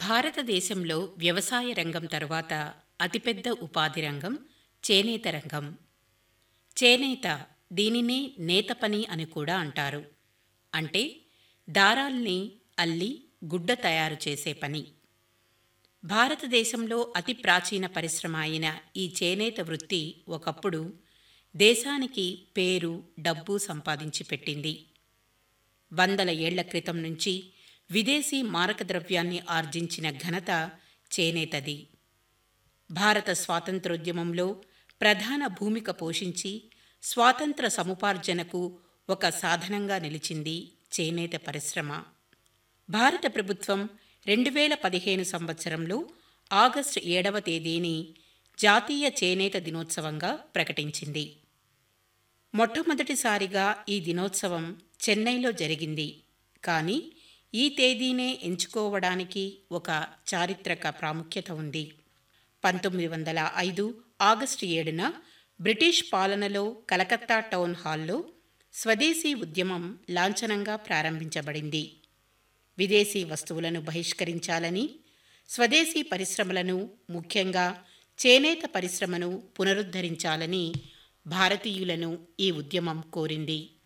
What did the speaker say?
భారతదేశంలో వ్యవసాయ రంగం తరువాత అతిపెద్ద ఉపాధి రంగం చేనేత రంగం చేనేత దీనినే నేత పని అని కూడా అంటారు అంటే దారాల్ని అల్లి గుడ్డ తయారు చేసే పని భారతదేశంలో అతి ప్రాచీన పరిశ్రమ అయిన ఈ చేనేత వృత్తి ఒకప్పుడు దేశానికి పేరు డబ్బు సంపాదించి పెట్టింది వందల ఏళ్ల క్రితం నుంచి విదేశీ మారక ద్రవ్యాన్ని ఆర్జించిన ఘనత చేనేతది భారత స్వాతంత్రోద్యమంలో ప్రధాన భూమిక పోషించి స్వాతంత్ర సముపార్జనకు ఒక సాధనంగా నిలిచింది చేనేత పరిశ్రమ భారత ప్రభుత్వం రెండు వేల పదిహేను సంవత్సరంలో ఆగస్టు ఏడవ తేదీని జాతీయ చేనేత దినోత్సవంగా ప్రకటించింది మొట్టమొదటిసారిగా ఈ దినోత్సవం చెన్నైలో జరిగింది కానీ ఈ తేదీనే ఎంచుకోవడానికి ఒక చారిత్రక ప్రాముఖ్యత ఉంది పంతొమ్మిది వందల ఐదు ఆగస్టు ఏడున బ్రిటిష్ పాలనలో కలకత్తా టౌన్ హాల్లో స్వదేశీ ఉద్యమం లాంఛనంగా ప్రారంభించబడింది విదేశీ వస్తువులను బహిష్కరించాలని స్వదేశీ పరిశ్రమలను ముఖ్యంగా చేనేత పరిశ్రమను పునరుద్ధరించాలని భారతీయులను ఈ ఉద్యమం కోరింది